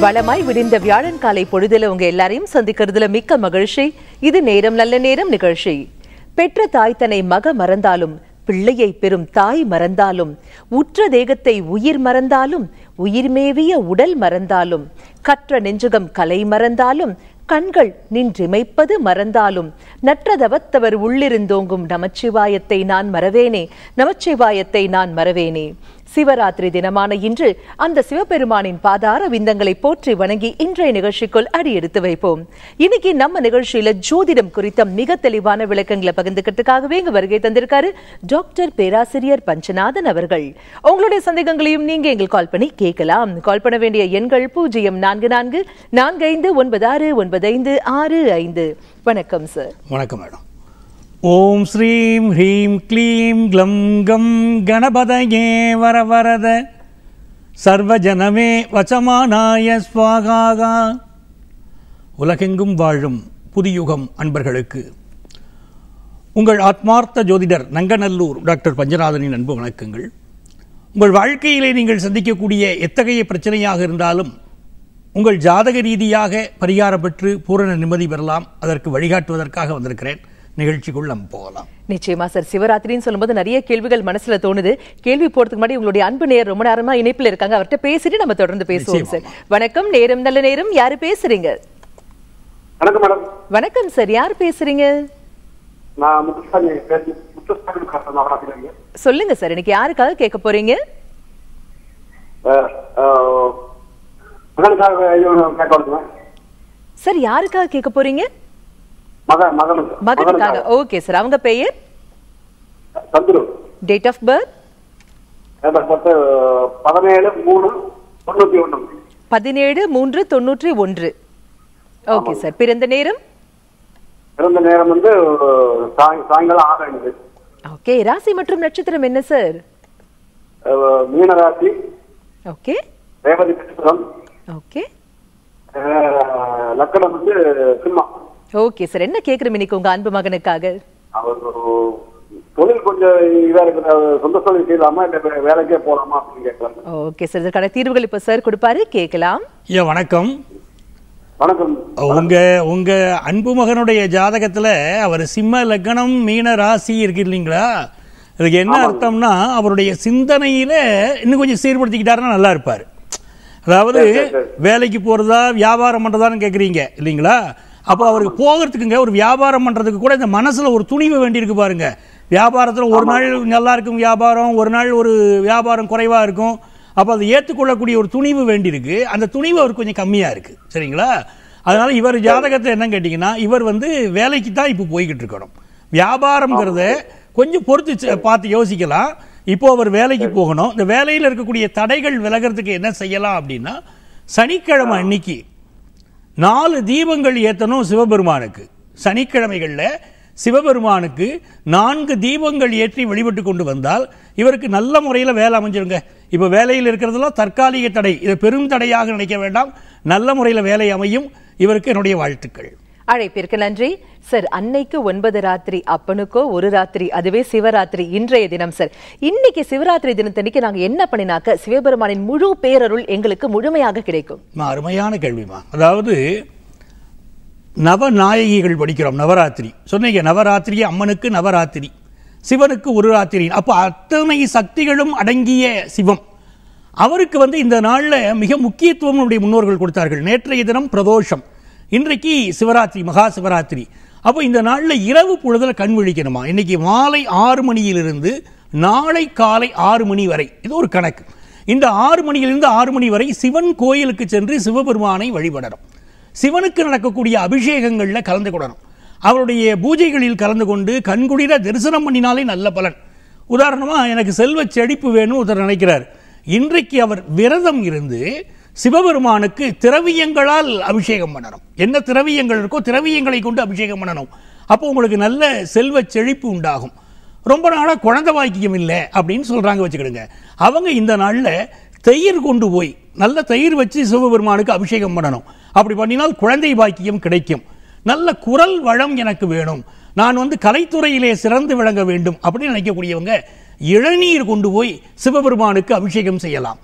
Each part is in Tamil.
வளமாய் விடிந்த வியாழன் காலை பொழுதுல உங்க எல்லாரையும் சந்திக்கிறதுல மிக்க மகிழ்ச்சி இது நேரம் நல்ல நேரம் நிகழ்ச்சி பெற்ற தாய் தன்னை மக மறந்தாலும் பிள்ளையை பெறும் தாய் மறந்தாலும் உற்ற தேகத்தை உயிர் மறந்தாலும் உயிர் மேவிய உடல் மறந்தாலும் கற்ற நெஞ்சுகம் கலை மறந்தாலும் கண்கள் நின்றிமைப்பது மறந்தாலும் நற்றதவத்தவர் உள்ளிருந்தோங்கும் நமச்சிவாயத்தை நான் மறவேனே நமச்சிவாயத்தை நான் மறவேனே சிவராத்திரி தினமான இன்று அந்த சிவபெருமானின் பாதார விந்தங்களை போற்றி வணங்கி இன்றைய நிகழ்ச்சிக்குள் அடியெடுத்து வைப்போம் இன்னைக்கு நம்ம நிகழ்ச்சியில ஜோதிடம் குறித்த மிக தெளிவான விளக்கங்களை பகிர்ந்துக்கிறதுக்காகவே இங்க வருகை தந்திருக்காரு டாக்டர் பேராசிரியர் பஞ்சநாதன் அவர்கள் உங்களுடைய சந்தேகங்களையும் நீங்க எங்களுக்கு கால் பண்ணி கேட்கலாம் கால் பண்ண வேண்டிய எண்கள் பூஜ்ஜியம் நான்கு நான்கு நான்கு ஐந்து ஒன்பது ஆறு ஒன்பது ஐந்து ஆறு ஐந்து வணக்கம் சார் வணக்கம் மேடம் ஓம் ஸ்ரீம் ஹ்ரீம் க்ளீம் க்ளம் கம் கணபதயே வரவரத சர்வஜனமே வசமானாய ஸ்வாகாகா உலகெங்கும் வாழும் புதியுகம் அன்பர்களுக்கு உங்கள் ஆத்மார்த்த ஜோதிடர் நங்கநல்லூர் டாக்டர் பஞ்சநாதனின் அன்பு வணக்கங்கள் உங்கள் வாழ்க்கையிலே நீங்கள் சந்திக்கக்கூடிய எத்தகைய பிரச்சனையாக இருந்தாலும் உங்கள் ஜாதக ரீதியாக பரிகாரம் பெற்று பூரண நிம்மதி பெறலாம் அதற்கு வழிகாட்டுவதற்காக வந்திருக்கிறேன் நிகழ்ச்சிக்குள் நம்ம போகலாம் நிச்சயமா சார் சிவராத்திரின்னு சொல்லும்போது நிறைய கேள்விகள் மனசுல தோணுது கேள்வி போறதுக்கு முன்னாடி உங்களுடைய அன்பு நேர் ரொம்ப நேரமா இணைப்புல இருக்காங்க அவர்கிட்ட பேசிட்டு நம்ம தொடர்ந்து பேசுவோம் சார் வணக்கம் நேரம் நல்ல நேரம் யாரு பேசுறீங்க வணக்கம் மேடம் வணக்கம் சார் யார் பேசுறீங்க நான் முத்துசாமி பேசி முத்துசாமி காசு நவராத்திரிங்க சொல்லுங்க சார் இன்னைக்கு யாருக்காக கேட்க போறீங்க மகனுக்காக ஐயோ கேட்க வருதுங்க சார் யாருக்காக கேட்க போறீங்க மக மகனுக்கு மகனுக்காக ஓகே சார் அவங்க பெயர் சந்துரு டேட் ஆஃப் பர்த் பத்து பதினேழு மூணு தொண்ணூத்தி ஒண்ணு பதினேழு மூன்று தொண்ணூற்றி ஒன்று ஓகே சார் பிறந்த நேரம் பிறந்த நேரம் வந்து சாய்- சாயங்காலம் ஆறு ஐந்து ஓகே ராசி மற்றும் நட்சத்திரம் என்ன சார் அஹ், மீனராசி ஓகே ரேவதி நட்சத்திரம் ஓகே அஹ், லக்கணம் வந்து சிம்மா ஓகே சார் என்ன கேக்குறோம் இன்னைக்கு உங்க அன்பு மகனுக்காக அவர் தொழில் கொஞ்சம் இதா இருக்குது அவர் சொந்த தொழில் செய்யலாமா இல்ல வே- வேலைக்கே போலாமா அப்படின்னு கேட்கலாம் ஓகே சார் இதற்கான தீர்வுகள் இப்ப சார் கொடுப்பாரு கேட்கலாம் ஐயா வணக்கம் வணக்கம் உங்க உங்க அன்பு மகனுடைய ஜாதகத்துல அவர் சிம்ம லக்னம் மீன ராசி இருக்கு இல்லைங்களா இதுக்கு என்ன அர்த்தம்னா அவருடைய சிந்தனையில இன்னும் கொஞ்சம் சீர்படுத்திக்கிட்டாருன்னா நல்லா இருப்பார் அதாவது வேலைக்கு போறதா வியாபாரம் பண்றதான்னு கேக்குறீங்க இல்லைங்களா அப்போ அவருக்கு போகிறதுக்குங்க ஒரு வியாபாரம் பண்றதுக்கு கூட இந்த மனசுல ஒரு துணிவு வேண்டியிருக்கு பாருங்க வியாபாரத்துல ஒரு நாள் நல்லா இருக்கும் வியாபாரம் ஒரு நாள் ஒரு வியாபாரம் குறைவா இருக்கும் அப்போ அதை ஏற்றுக்கொள்ளக்கூடிய ஒரு துணிவு வேண்டியிருக்கு அந்த துணிவு அவருக்கு கொஞ்சம் கம்மியா இருக்கு சரிங்களா அதனால இவர் ஜாதகத்தை என்ன கேட்டிங்கன்னா இவர் வந்து வேலைக்கு தான் இப்போ போய்கிட்டு இருக்கணும் வியாபாரம்ங்கிறத கொஞ்சம் பொறுத்து செ- பார்த்து யோசிக்கலாம் இப்போ அவர் வேலைக்கு போகணும் இந்த வேலையில் இருக்கக்கூடிய தடைகள் விலகிறதுக்கு என்ன செய்யலாம் அப்படின்னா சனிக்கிழமை அன்னைக்கு நாலு தீபங்கள் ஏற்றணும் சிவபெருமானுக்கு சனிக்கிழமைகளில் சிவபெருமானுக்கு நான்கு தீபங்கள் ஏற்றி வழிபட்டு கொண்டு வந்தால் இவருக்கு நல்ல முறையில் வேலை அமைஞ்சிருங்க இப்போ வேலையில் இருக்கிறதெல்லாம் தற்காலிக தடை இதை பெரும் தடையாக நினைக்க வேண்டாம் நல்ல முறையில் வேலை அமையும் இவருக்கு என்னுடைய வாழ்த்துக்கள் அழைப்பிற்கு நன்றி சார் அன்னைக்கு ஒன்பது ராத்திரி அப்பனுக்கோ ஒரு ராத்திரி அதுவே சிவராத்திரி இன்றைய தினம் சார் இன்னைக்கு சிவராத்திரி தினத்தன்னைக்கு நாங்க என்ன பண்ணினாக்க சிவபெருமானின் முழு பேரருள் எங்களுக்கு முழுமையாக கிடைக்கும் மா, அருமையான கேள்விமா அதாவது நவநாயகிகள் படிக்கிறோம் நவராத்திரி சொன்னீங்க நவராத்திரி அம்மனுக்கு நவராத்திரி சிவனுக்கு ஒரு ராத்திரி அப்போ அத்தனை சக்திகளும் அடங்கிய சிவம் அவருக்கு வந்து இந்த நாளில் மிக முக்கியத்துவம் நம்முடைய முன்னோர்கள் கொடுத்தார்கள் நேற்றைய தினம் பிரதோஷம் இன்றைக்கு சிவராத்திரி மகா சிவராத்திரி அப்போ இந்த நாளில் இரவு பொழுதுல கண் விழிக்கணுமா இன்னைக்கு மாலை ஆறு மணியிலிருந்து நாளை காலை ஆறு மணி வரை இது ஒரு கணக்கு இந்த ஆறு மணியிலிருந்து ஆறு மணி வரை சிவன் கோயிலுக்கு சென்று சிவபெருமானை வழிபடணும் சிவனுக்கு நடக்கக்கூடிய அபிஷேகங்களில் கலந்து கொள்ளணும் அவருடைய பூஜைகளில் கலந்து கொண்டு கண்குளிர தரிசனம் பண்ணினாலே நல்ல பலன் உதாரணமா எனக்கு செல்வ செழிப்பு வேணும்னு ஒருத்தர் நினைக்கிறார் இன்றைக்கு அவர் விரதம் இருந்து சிவபெருமானுக்கு திரவியங்களால் அபிஷேகம் பண்ணணும் என்ன திரவியங்கள் இருக்கோ திரவியங்களை கொண்டு அபிஷேகம் பண்ணணும் அப்போ உங்களுக்கு நல்ல செல்வ செழிப்பு உண்டாகும் ரொம்ப நாளாக குழந்தை பாக்கியம் இல்லை அப்படின்னு சொல்றாங்க வச்சுக்கிடுங்க அவங்க இந்த நாளில் தயிர் கொண்டு போய் நல்ல தயிர் வச்சு சிவபெருமானுக்கு அபிஷேகம் பண்ணணும் அப்படி பண்ணினால் குழந்தை பாக்கியம் கிடைக்கும் நல்ல குரல் வளம் எனக்கு வேணும் நான் வந்து கலைத்துறையிலே சிறந்து விளங்க வேண்டும் அப்படின்னு நினைக்கக்கூடியவங்க இளநீர் கொண்டு போய் சிவபெருமானுக்கு அபிஷேகம் செய்யலாம்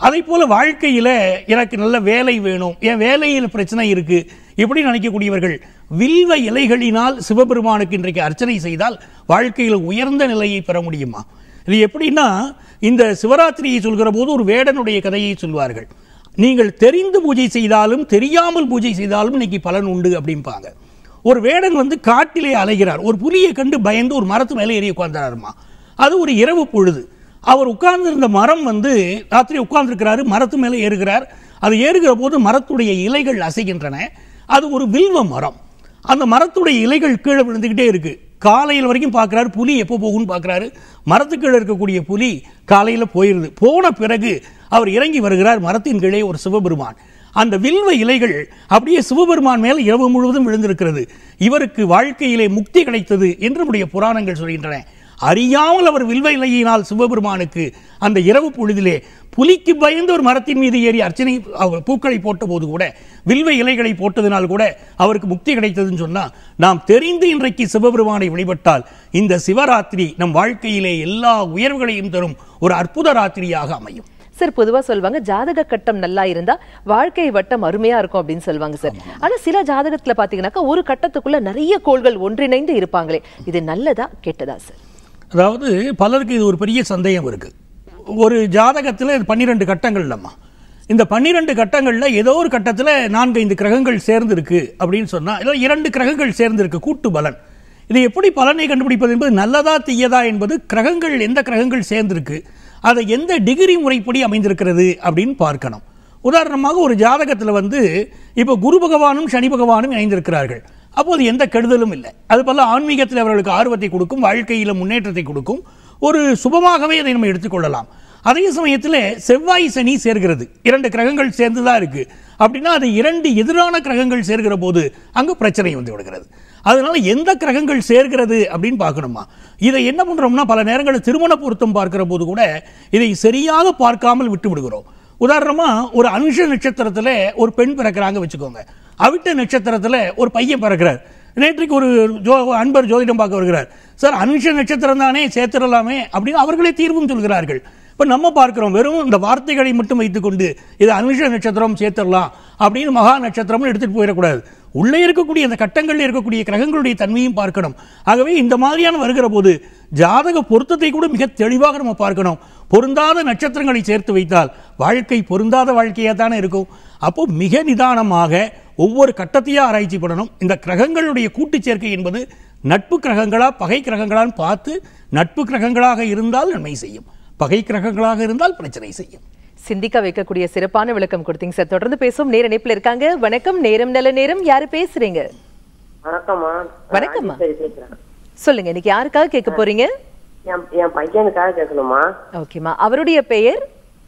அதே போல வாழ்க்கையில எனக்கு நல்ல வேலை வேணும் என் வேலையில் பிரச்சனை இருக்கு இப்படி நினைக்கக்கூடியவர்கள் வில்வ இலைகளினால் சிவபெருமானுக்கு இன்றைக்கு அர்ச்சனை செய்தால் வாழ்க்கையில் உயர்ந்த நிலையை பெற முடியுமா இது எப்படின்னா இந்த சிவராத்திரியை சொல்கிற போது ஒரு வேடனுடைய கதையை சொல்வார்கள் நீங்கள் தெரிந்து பூஜை செய்தாலும் தெரியாமல் பூஜை செய்தாலும் இன்னைக்கு பலன் உண்டு அப்படிம்பாங்க ஒரு வேடன் வந்து காட்டிலே அலைகிறார் ஒரு புலியை கண்டு பயந்து ஒரு மரத்து மேலே ஏறி உட்கார்ந்தாருமா அது ஒரு இரவு பொழுது அவர் உட்கார்ந்திருந்த மரம் வந்து ராத்திரி உட்கார்ந்திருக்கிறாரு மரத்து மேலே ஏறுகிறார் அது ஏறுகிற போது மரத்துடைய இலைகள் அசைகின்றன அது ஒரு வில்வ மரம் அந்த மரத்துடைய இலைகள் கீழே விழுந்துக்கிட்டே இருக்கு காலையில் வரைக்கும் பார்க்குறாரு புலி எப்போ போகும்னு பார்க்குறாரு மரத்துக்கு கீழே இருக்கக்கூடிய புலி காலையில் போயிருது போன பிறகு அவர் இறங்கி வருகிறார் மரத்தின் கீழே ஒரு சிவபெருமான் அந்த வில்வ இலைகள் அப்படியே சிவபெருமான் மேல் இரவு முழுவதும் விழுந்திருக்கிறது இவருக்கு வாழ்க்கையிலே முக்தி கிடைத்தது என்று நம்முடைய புராணங்கள் சொல்கின்றன அறியாமல் அவர் வில்வ இலையினால் சிவபெருமானுக்கு அந்த இரவு பொழுதிலே புலிக்கு பயந்து ஒரு மரத்தின் மீது ஏறி அர்ச்சனை அவர் பூக்களை போட்ட போது கூட வில்வ இலைகளை போட்டதினால் கூட அவருக்கு முக்தி கிடைத்ததுன்னு சொன்னா நாம் தெரிந்து இன்றைக்கு சிவபெருமானை வழிபட்டால் இந்த சிவராத்திரி நம் வாழ்க்கையிலே எல்லா உயர்வுகளையும் தரும் ஒரு அற்புத ராத்திரியாக அமையும் சார் பொதுவா சொல்லுவாங்க ஜாதக கட்டம் நல்லா இருந்தா வாழ்க்கை வட்டம் அருமையா இருக்கும் அப்படின்னு சொல்லுவாங்க சார் ஆனா சில ஜாதகத்துல பாத்தீங்கன்னாக்கா ஒரு கட்டத்துக்குள்ள நிறைய கோள்கள் ஒன்றிணைந்து இருப்பாங்களே இது நல்லதா கெட்டதா சார் அதாவது பலருக்கு இது ஒரு பெரிய சந்தேகம் இருக்கு ஒரு ஜாதகத்தில் பன்னிரெண்டு கட்டங்கள் இல்லம்மா இந்த பன்னிரெண்டு கட்டங்களில் ஏதோ ஒரு கட்டத்தில் நான்கு ஐந்து கிரகங்கள் சேர்ந்திருக்கு அப்படின்னு சொன்னா இல்லை இரண்டு கிரகங்கள் சேர்ந்திருக்கு கூட்டு பலன் இது எப்படி பலனை கண்டுபிடிப்பது என்பது நல்லதா தீயதா என்பது கிரகங்கள் எந்த கிரகங்கள் சேர்ந்திருக்கு அதை எந்த டிகிரி முறைப்படி அமைந்திருக்கிறது அப்படின்னு பார்க்கணும் உதாரணமாக ஒரு ஜாதகத்தில் வந்து இப்போ குரு பகவானும் சனி பகவானும் இணைந்திருக்கிறார்கள் அப்போது எந்த கெடுதலும் இல்லை அது போல ஆன்மீகத்தில் அவர்களுக்கு ஆர்வத்தை கொடுக்கும் வாழ்க்கையில் முன்னேற்றத்தை கொடுக்கும் ஒரு சுபமாகவே அதை நம்ம எடுத்துக்கொள்ளலாம் அதே சமயத்தில் செவ்வாய் சனி சேர்கிறது இரண்டு கிரகங்கள் சேர்ந்து தான் இருக்கு அப்படின்னா அது இரண்டு எதிரான கிரகங்கள் சேர்கிற போது அங்கு பிரச்சனை வந்து விடுகிறது அதனால எந்த கிரகங்கள் சேர்கிறது அப்படின்னு பார்க்கணுமா இதை என்ன பண்றோம்னா பல நேரங்களில் திருமண பொருத்தம் பார்க்கிற போது கூட இதை சரியாக பார்க்காமல் விட்டு விடுகிறோம் உதாரணமா ஒரு அனுஷ நட்சத்திரத்துல ஒரு பெண் பிறக்கிறாங்க வச்சுக்கோங்க அவிட்ட நட்சத்திரத்துல ஒரு பையன் பிறக்கிறார் நேற்றைக்கு ஒரு ஜோ அன்பர் ஜோதிடம் பார்க்க வருகிறார் சார் அனுஷ நட்சத்திரம் தானே சேர்த்துடலாமே அப்படின்னு அவர்களே தீர்வும் சொல்கிறார்கள் இப்போ நம்ம பார்க்கிறோம் வெறும் இந்த வார்த்தைகளை மட்டும் வைத்துக்கொண்டு இது அனுஷ நட்சத்திரம் சேர்த்துடலாம் அப்படின்னு மகா நட்சத்திரம்னு எடுத்துட்டு போயிடக்கூடாது உள்ளே இருக்கக்கூடிய அந்த கட்டங்களில் இருக்கக்கூடிய கிரகங்களுடைய தன்மையும் பார்க்கணும் ஆகவே இந்த மாதிரியான வருகிற போது ஜாதக பொருத்தத்தை கூட மிக தெளிவாக நம்ம பார்க்கணும் பொருந்தாத நட்சத்திரங்களை சேர்த்து வைத்தால் வாழ்க்கை பொருந்தாத வாழ்க்கையாக தானே இருக்கும் அப்போ மிக நிதானமாக ஒவ்வொரு கட்டத்தையும் ஆராய்ச்சி பண்ணணும் இந்த கிரகங்களுடைய கூட்டு சேர்க்கை என்பது நட்பு கிரகங்களா பகை கிரகங்களான்னு பார்த்து நட்பு கிரகங்களாக இருந்தால் நன்மை செய்யும் பகை கிரகங்களாக இருந்தால் பிரச்சனை செய்யும் சிந்திக்க வைக்கக்கூடிய சிறப்பான விளக்கம் கொடுத்தீங்க சார் தொடர்ந்து பேசும் நேர இணைப்புல இருக்காங்க வணக்கம் நேரம் நல்ல நேரம் யாரு பேசுறீங்க வணக்கம்மா வணக்கம்மா. சரி பேசுறேன் சொல்லுங்க இன்னைக்கு யாருக்காக கேட்க போறீங்க என் என் பையனுக்காக கேட்கணுமா ஓகேமா அவருடைய பெயர்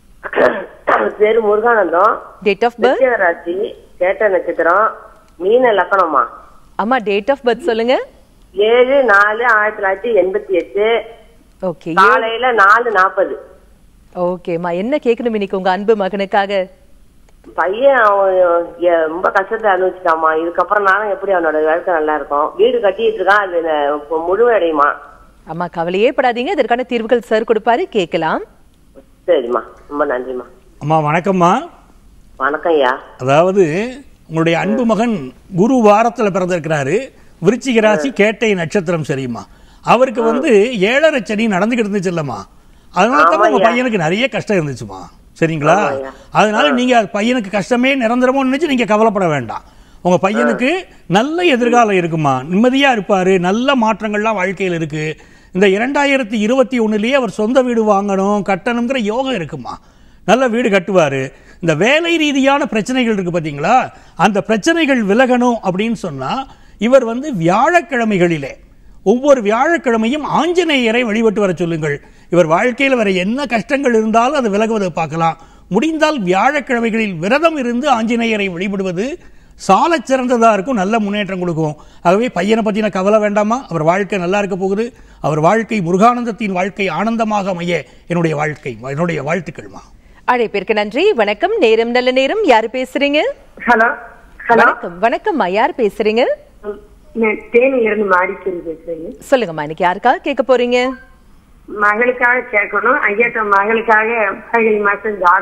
அவர் பேரு முருகானந்தம் டேட் ஆஃப் பர்த் ராசி கேட்ட நட்சத்திரம் மீன லக்கணமா அம்மா டேட் ஆஃப் பர்த் சொல்லுங்க ஏழு நாலு ஆயிரத்தி தொள்ளாயிரத்தி எண்பத்தி எட்டு ஓகே காலையில நாலு நாற்பது ஓகேம்மா என்ன கேட்கணும் இன்னைக்கு உங்க அன்பு மகனுக்காக பையன் அவன் எ- ரொம்ப கஷ்டத்தை அனுபவிச்சுட்டாமா இதுக்கப்புறம் நானும் எப்படி அவனோட வாழ்க்கை நல்லா இருக்கும் வீடு கட்டிட்டு இருக்கான் அது ந- இப்ப முழுவடையுமா அம்மா கவலையே படாதீங்க இதற்கான தீர்வுகள் சார் கொடுப்பாரு கேட்கலாம் சரிம்மா ரொம்ப நன்றிம்மா அம்மா வணக்கம்மா வணக்கம் ஐயா அதாவது உங்களுடைய அன்பு மகன் குரு வாரத்தில் பிறந்திருக்கிறாரு விருச்சிக ராசி கேட்டை நட்சத்திரம் சரிம்மா அவருக்கு வந்து ஏழரை சனி நடந்துகிட்டு இருந்துச்சு இல்லம்மா அதனால தான் உங்க பையனுக்கு நிறைய கஷ்டம் இருந்துச்சுமா சரிங்களா அதனால நீங்க அது பையனுக்கு கஷ்டமே நிரந்தரமோ நினைச்சு நீங்க கவலைப்பட வேண்டாம் உங்க பையனுக்கு நல்ல எதிர்காலம் இருக்குமா நிம்மதியா இருப்பாரு நல்ல மாற்றங்கள்லாம் வாழ்க்கையில் இருக்கு இந்த இரண்டாயிரத்தி இருபத்தி ஒண்ணுலயே அவர் சொந்த வீடு வாங்கணும் கட்டணுங்கிற யோகம் இருக்குமா நல்ல வீடு கட்டுவாரு இந்த வேலை ரீதியான பிரச்சனைகள் இருக்கு பாத்தீங்களா அந்த பிரச்சனைகள் விலகணும் அப்படின்னு சொன்னா இவர் வந்து வியாழக்கிழமைகளிலே ஒவ்வொரு வியாழக்கிழமையும் ஆஞ்சநேயரை வழிபட்டு வர சொல்லுங்கள் இவர் வாழ்க்கையில் வர என்ன கஷ்டங்கள் இருந்தாலும் அது விலகுவதை பார்க்கலாம் முடிந்தால் வியாழக்கிழமைகளில் விரதம் இருந்து ஆஞ்சநேயரை வழிபடுவது சாலச் சிறந்ததா இருக்கும் நல்ல முன்னேற்றம் கொடுக்கும் ஆகவே பையனை பத்தின கவலை வேண்டாமா அவர் வாழ்க்கை நல்லா இருக்க போகுது அவர் வாழ்க்கை முருகானந்தத்தின் வாழ்க்கை ஆனந்தமாக அமைய என்னுடைய வாழ்க்கை என்னுடைய வாழ்த்துக்கள்மா அழைப்பிற்கு நன்றி வணக்கம் நேரம் நல்ல நேரம் யாரு பேசுறீங்க ஹலோ ஹலோ வணக்கம் வணக்கம்மா யார் பேசுறீங்க நான் தேனியில இருந்து மாடிச்சேரி பேசுறேங்க சொல்லுங்கம்மா இன்னைக்கு யாருக்காக கேட்க போறீங்க மகளுக்காக கேட்கணும் ஐயாட்ட மகளுக்காக மார்கழி மாசம் ஜாதகம்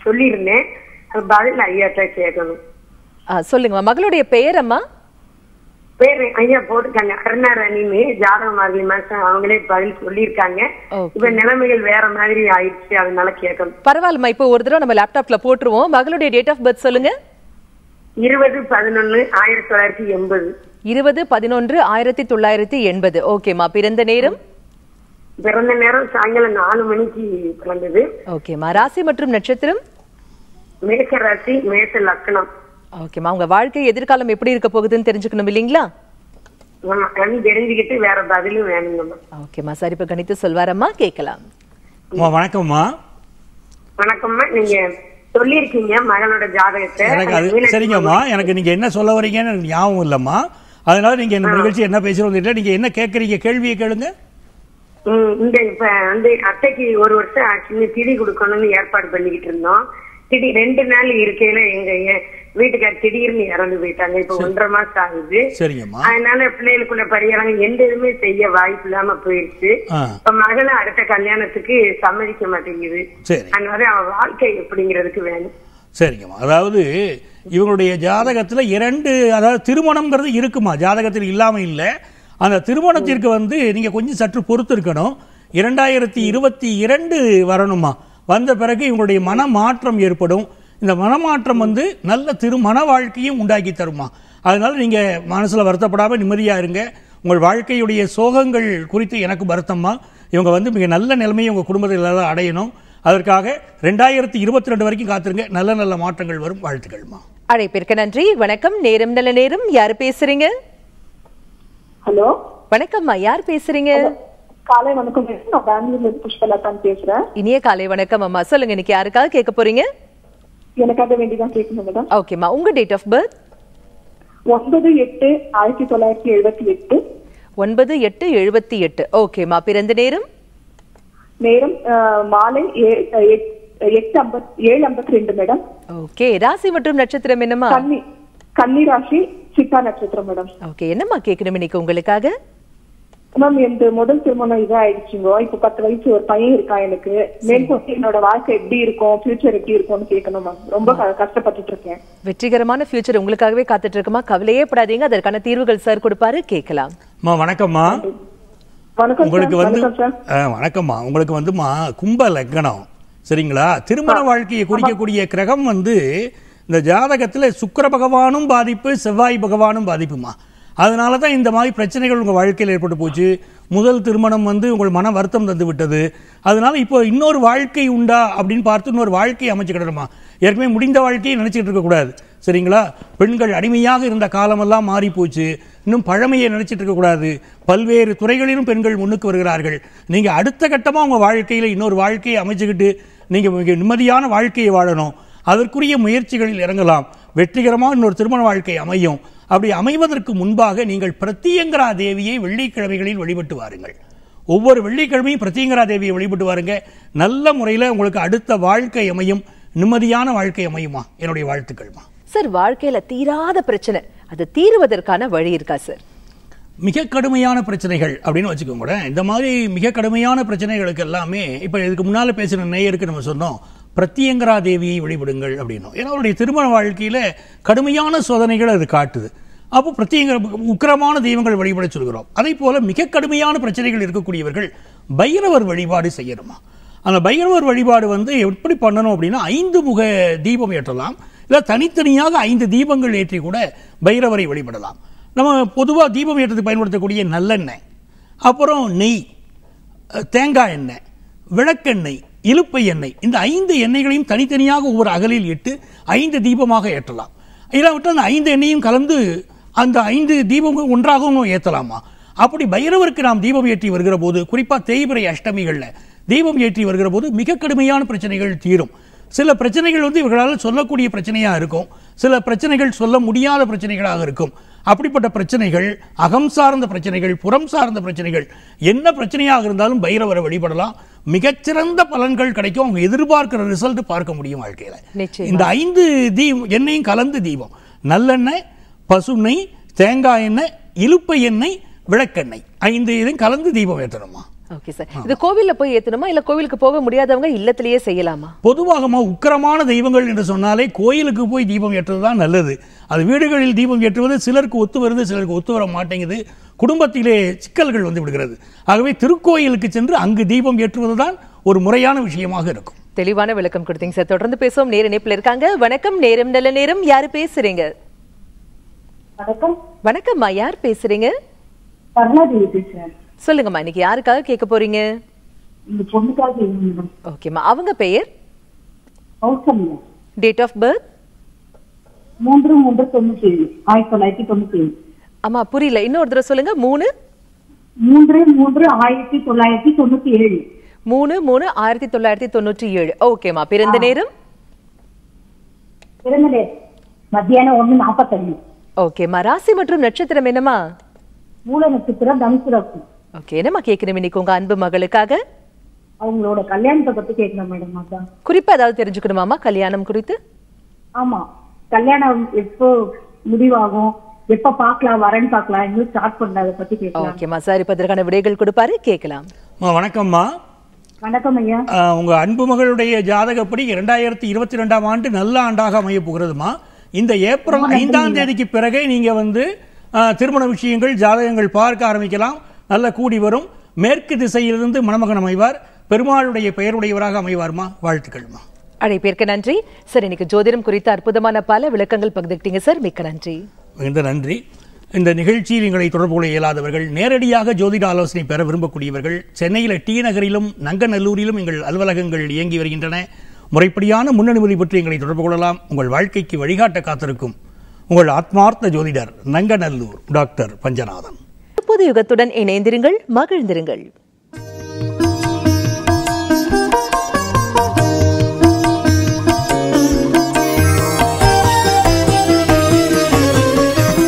சொல்லியிருந்தேன் அது பதில் ஐயாட்ட கேட்கணும் ஆ, சொல்லுங்கம்மா மகளுடைய பெயர் அம்மா பேரு ஐயா போட்டுருக்காங்க அருணாராணின்னு ஜாதக மார்கழி மாசம் அவங்களே பதில் சொல்லியிருக்காங்க Okay. இப்ப நிலைமைகள் வேற மாதிரி ஆயிடுச்சு அதனால கேட்கணும் பரவாயில்லம்மா இப்போ ஒரு தடவை நம்ம லேப்டாப்ல போட்டுருவோம் மகளுடைய டேட் ஆஃப் பர்த் சொல்லுங்க இருபது பதினொன்னு ஆயிரத்தி தொள்ளாயிரத்தி எண்பது இருபது பதினொன்று ஆயிரத்தி தொள்ளாயிரத்தி எண்பது ஓகேம்மா பிறந்த நேரம் பிறந்த நேரம் சாயங்காலம் நாலு மணிக்கு பிறந்தது ஓகேம்மா ராசி மற்றும் நட்சத்திரம் மேச ராசி மேச லக்னம் ஓகேம்மா உங்க வாழ்க்கை எதிர்காலம் எப்படி இருக்க போகுதுன்னு தெரிஞ்சுக்கணும் இல்லைங்களா ஆமா, அது தெரிஞ்சுக்கிட்டு வேற பதிலும் வேணுங்கம்மா ஓகேம்மா சரி இப்ப கணித்து சொல்வாரம்மா கேட்கலாம் அம்மா வணக்கம்மா வணக்கம்மா நீங்க சொல்லியிருக்கீங்க மகளோட ஜாதகத்தை எனக்கு அந்த அது மீனாட்சி சரிங்கம்மா எனக்கு நீங்க என்ன சொல்ல வரீங்கன்னு எனக்கு ஞாபகம் இல்லைம்மா அதனால நீங்க இந்த நிகழ்ச்சி என்ன பேசுறது தெரியல நீங்க என்ன கேட்கறீங்க கேள்வியை கேளுங்க ம், இந்த இப்ப வந்து அத்தைக்கு ஒரு வருஷம் ஆச்சுன்னு திதி கொடுக்கணும்னு ஏற்பாடு பண்ணிக்கிட்டு இருந்தோம் திடீ ரெண்டு நாள் இருக்கையில எங்க எ- வீட்டுக்கார் திடீர்னு இறந்து போயிட்டாங்க இப்ப ஒன்றரை மாசம் ஆகுது சரிங்கம்மா அதனால பிள்ளைகளுக்குள்ள பரிகாரம் எந்த இதுவுமே செய்ய வாய்ப்பு இல்லாம போயிருச்சு ஆ இப்ப மகளை அடுத்த கல்யாணத்துக்கு சம்மதிக்க மாட்டேங்குது சரி அதனால அவ வாழ்க்கை எப்படிங்கிறதுக்கு வேணும் சரிங்கம்மா அதாவது இவங்களுடைய ஜாதகத்துல இரண்டு அதாவது திருமணம்ங்கிறது இருக்குமா ஜாதகத்தில் இல்லாம இல்லை அந்த திருமணத்திற்கு வந்து நீங்க கொஞ்சம் சற்று பொறுத்து இருக்கணும் இரண்டாயிரத்தி இருபத்தி இரண்டு வரணுமா வந்த பிறகு இவங்களுடைய மன மாற்றம் ஏற்படும் இந்த மனமாற்றம் வந்து நல்ல திருமண வாழ்க்கையும் உண்டாக்கி தருமா அதனால நீங்க மனசுல வருத்தப்படாம நிம்மதியா இருங்க உங்கள் வாழ்க்கையுடைய சோகங்கள் குறித்து எனக்கு வருத்தமா இவங்க வந்து மிக நல்ல நிலைமையை உங்க குடும்பத்தில் எல்லாரும் அடையணும் அதற்காக ரெண்டாயிரத்தி இருபத்தி ரெண்டு வரைக்கும் காத்திருங்க நல்ல நல்ல மாற்றங்கள் வரும் வாழ்த்துக்கள்மா அழைப்பிற்கு நன்றி வணக்கம் நேரம் நல்ல நேரம் யார் பேசுறீங்க ஹலோ வணக்கம்மா யார் பேசுறீங்க காலை வணக்கம் மேடம். நான் பெங்களூர்ல இருந்து புஷ்பலதான் பேசுறேன் இனிய காலை வணக்கம் அம்மா சொல்லுங்க இன்னைக்கு யாருக்காக கேட்க போறீங்க எனக்காக வேண்டிதான் கேட்கணும் மேடம் ஓகேம்மா உங்க டேட் ஆஃப் பர்த் ஒன்பது எட்டு ஆயிரத்தி தொள்ளாயிரத்தி எழுபத்தி எட்டு ஒன்பது எட்டு எழுபத்தி எட்டு ஓகேம்மா பிறந்த நேரம் நேரம் அஹ், மாலை ஏ- எட்- எட்டு ஐம்பத் ஏழு ஐம்பத்தி ரெண்டு மேடம் ஓகே ராசி மற்றும் நட்சத்திரம் என்னம்மா கன்னி கன்னி ராசி சித்தா நட்சத்திரம் மேடம் ஓகே என்னம்மா கேட்கணும் இன்னைக்கு உங்களுக்காக மேம் எந்த முதல் திருமணம் இதா ஆயிடுச்சுங்க இப்ப பத்து வயசு ஒரு பையன் இருக்கான் எனக்கு மேற்கொண்டு என்னோட வாழ்க்கை எப்படி இருக்கும் ஃபியூச்சர் எப்படி இருக்கும்னு கேட்கணும் மேம் ரொம்ப க- கஷ்டப்பட்டுட்டு இருக்கேன் வெற்றிகரமான ஃபியூச்சர் உங்களுக்காகவே காத்துட்டு இருக்குமா கவலையே படாதீங்க அதற்கான தீர்வுகள் சார் கொடுப்பாரு கேட்கலாம் அம்மா வணக்கம்மா வணக்கம் உங்களுக்கு சார் வந்து வணக்கம் சார் ஆ, வணக்கம்மா உங்களுக்கு வந்துமா கும்ப லக்னம் சரிங்களா திருமண வாழ்க்கையை குறிக்கக்கூடிய கிரகம் வந்து இந்த ஜாதகத்துல சுக்கிர பகவானும் பாதிப்பு செவ்வாய் பகவானும் பாதிப்புமா அதனால தான் இந்த மாதிரி பிரச்சனைகள் உங்கள் வாழ்க்கையில் ஏற்பட்டு போச்சு முதல் திருமணம் வந்து உங்கள் மன வருத்தம் தந்து விட்டது அதனால இப்போ இன்னொரு வாழ்க்கை உண்டா அப்படின்னு பார்த்து இன்னொரு வாழ்க்கையை அமைச்சுக்கிடணுமா ஏற்கனவே முடிந்த வாழ்க்கையை நினச்சிக்கிட்டு இருக்கக்கூடாது சரிங்களா பெண்கள் அடிமையாக இருந்த காலமெல்லாம் மாறி போச்சு இன்னும் பழமையை நினைச்சிட்டு இருக்கக்கூடாது பல்வேறு துறைகளிலும் பெண்கள் முன்னுக்கு வருகிறார்கள் நீங்க அடுத்த கட்டமா உங்க வாழ்க்கையில இன்னொரு வாழ்க்கையை அமைச்சுக்கிட்டு நீங்க மிக நிம்மதியான வாழ்க்கையை வாழணும் அதற்குரிய முயற்சிகளில் இறங்கலாம் வெற்றிகரமாக இன்னொரு திருமண வாழ்க்கை அமையும் அப்படி அமைவதற்கு முன்பாக நீங்கள் பிரத்தியங்கரா தேவியை வெள்ளிக்கிழமைகளில் வழிபட்டு வாருங்கள் ஒவ்வொரு வெள்ளிக்கிழமையும் பிரத்தியங்கரா தேவியை வழிபட்டு வாருங்க நல்ல முறையில் உங்களுக்கு அடுத்த வாழ்க்கை அமையும் நிம்மதியான வாழ்க்கை அமையுமா என்னுடைய வாழ்த்துக்கள்மா சார் வாழ்க்கையில தீராத பிரச்சனை அது தீருவதற்கான வழி இருக்கா சார் மிக கடுமையான பிரச்சனைகள் அப்படின்னு வச்சுக்கோங்க இந்த மாதிரி மிக கடுமையான பிரச்சனைகளுக்கு எல்லாமே இப்போ இதுக்கு முன்னால் பேசின நேயருக்கு நம்ம சொன்னோம் பிரத்தியங்கரா தேவியை வழிபடுங்கள் அப்படின்னோம் ஏன்னா அவருடைய திருமண வாழ்க்கையில கடுமையான சோதனைகள் அது காட்டுது அப்போ பிரத்யேக உக்கிரமான தெய்வங்கள் வழிபட சொல்கிறோம் அதே போல மிக கடுமையான பிரச்சனைகள் இருக்கக்கூடியவர்கள் பைரவர் வழிபாடு செய்யணுமா அந்த பைரவர் வழிபாடு வந்து எப்படி பண்ணணும் அப்படின்னா ஐந்து முக தீபம் ஏற்றலாம் இல்லை தனித்தனியாக ஐந்து தீபங்கள் ஏற்றி கூட பைரவரை வழிபடலாம் நம்ம பொதுவாக தீபம் ஏற்றத்துக்கு பயன்படுத்தக்கூடிய நல்லெண்ணெய் அப்புறம் நெய் அஹ், தேங்காய் எண்ணெய் விளக்கெண்ணெய் இலுப்பை எண்ணெய் இந்த ஐந்து எண்ணெய்களையும் தனித்தனியாக ஒவ்வொரு அகலில் இட்டு ஐந்து தீபமாக ஏற்றலாம் இல்லாவிட்டால் அந்த ஐந்து எண்ணெயும் கலந்து அந்த ஐந்து தீபங்கள் ஒன்றாகவும் ஏற்றலாமா அப்படி பைரவருக்கு நாம் தீபம் ஏற்றி வருகிற போது குறிப்பாக தேய்பிரை அஷ்டமிகளில் தீபம் ஏற்றி வருகிற போது மிக கடுமையான பிரச்சனைகள் தீரும் சில பிரச்சனைகள் வந்து இவர்களால் சொல்லக்கூடிய பிரச்சனையாக இருக்கும் சில பிரச்சனைகள் சொல்ல முடியாத பிரச்சனைகளாக இருக்கும் அப்படிப்பட்ட பிரச்சனைகள் அகம் சார்ந்த பிரச்சனைகள் புறம் சார்ந்த பிரச்சனைகள் என்ன பிரச்சனையாக இருந்தாலும் பைரவரை வழிபடலாம் மிகச்சிறந்த பலன்கள் கிடைக்கும் அவங்க எதிர்பார்க்கிற ரிசல்ட் பார்க்க முடியும் வாழ்க்கையில நிச்சயமா. இந்த ஐந்து தீபம் எண்ணெயும் கலந்து தீபம் நல்லெண்ணெய் பசுநெய் தேங்காய் எண்ணெய் இலுப்பை எண்ணெய் விளக்கெண்ணெய் ஐந்து இதையும் கலந்து தீபம் ஏற்றணுமா ஓகே சார் இது கோவில்ல போய் ஏத்தணுமா இல்ல கோவிலுக்கு போக முடியாதவங்க இல்லத்திலேயே செய்யலாமா பொதுவாகமா உக்கிரமான தெய்வங்கள் என்று சொன்னாலே கோயிலுக்கு போய் தீபம் ஏற்றுவது தான் நல்லது அது வீடுகளில் தீபம் ஏற்றுவது சிலருக்கு ஒத்து வருது சிலருக்கு ஒத்து வர மாட்டேங்குது குடும்பத்திலே சிக்கல்கள் வந்து விடுகிறது ஆகவே திருக்கோயிலுக்கு சென்று அங்கு தீபம் ஏற்றுவது தான் ஒரு முறையான விஷயமாக இருக்கும் தெளிவான விளக்கம் கொடுத்தீங்க சார் தொடர்ந்து பேசுவோம் நேர இணைப்புல இருக்காங்க வணக்கம் நேரம் நல்ல நேரம் யாரு பேசுறீங்க வணக்கம் வணக்கம்மா யார் பேசுறீங்க கருணாதேவி பேசுறேன் சொல்லுங்கம்மா இன்னைக்கு யாருக்காக கேட்க போறீங்க இந்த பொண்ணுக்காக மேடம் ஓகேம்மா அவங்க பெயர் கௌசல்யா டேட் ஆஃப் பர்த் மூன்று மூன்று தொண்ணூத்தி ஏழு ஆயிரத்தி தொள்ளாயிரத்தி தொண்ணூத்தி ஏழு அம்மா புரியல இன்னொரு தடவை சொல்லுங்க மூணு மூன்று மூன்று ஆயிரத்தி தொள்ளாயிரத்தி தொண்ணூத்தி ஏழு மூணு மூணு ஆயிரத்தி தொள்ளாயிரத்தி தொண்ணூற்றி ஏழு ஓகேம்மா பிறந்த நேரம் பிறந்த மத்தியானம் ஒண்ணு நாற்பத்தஞ்சு ஓகேம்மா ராசி மற்றும் நட்சத்திரம் என்னம்மா மூல நட்சத்திரம் தனுசுராசி ஓகே என்னம்மா கேட்கணும் இன்னைக்கு உங்க அன்பு மகளுக்காக அவங்களோட கல்யாணத்தை பத்தி கேட்கலாம் மேடம் அதான் குறிப்பா ஏதாவது தெரிஞ்சுக்கணுமாமா கல்யாணம் குறித்து ஆமா கல்யாணம் எப்போ முடிவாகும் எப்ப பாக்கலாம் வரேன்னு பாக்கலாம் இன்னும் ஸ்டார்ட் பண்ண அதை பத்தி கேட்கலாம் ஓகேம்மா சார் இப்ப அதற்கான விடைகள் கொடுப்பாரு கேட்கலாம் அம்மா, வணக்கம்மா வணக்கம் ஐயா ஆஹ், உங்க அன்பு மகளுடைய ஜாதகப்படி இரண்டாயிரத்தி இருபத்தி ரெண்டாம் ஆண்டு நல்ல ஆண்டாக அமைய போகிறதுமா இந்த ஏப்ரல் ஐந்தாம் தேதிக்கு பிறகே நீங்க வந்து ஆஹ், திருமண விஷயங்கள் ஜாதகங்கள் பார்க்க ஆரம்பிக்கலாம் நல்ல கூடி வரும் மேற்கு திசையிலிருந்து மணமகன் அமைவார் பெருமாளுடைய பெயருடையவராக அமைவார்மா வாழ்த்துக்கள்மா அழைப்பிற்கு நன்றி சார் இன்னைக்கு ஜோதிடம் குறித்த அற்புதமான பல விளக்கங்கள் பகிர்ந்துக்கிட்டீங்க சார் மிக்க நன்றி மிகுந்த நன்றி இந்த நிகழ்ச்சியில் எங்களை தொடர்பு கொள்ள இயலாதவர்கள் நேரடியாக ஜோதிட ஆலோசனை பெற விரும்பக்கூடியவர்கள் சென்னையில் டி நகரிலும் நங்கநல்லூரிலும் எங்கள் அலுவலகங்கள் இயங்கி வருகின்றன முறைப்படியான முன்னனுமதி பற்றி எங்களை தொடர்பு கொள்ளலாம் உங்கள் வாழ்க்கைக்கு வழிகாட்ட காத்திருக்கும் உங்கள் ஆத்மார்த்த ஜோதிடர் நங்கநல்லூர் டாக்டர் பஞ்சநாதன் புது யுகத்துடன் இணைந்திருங்கள் மகிழ்ந்திருங்கள்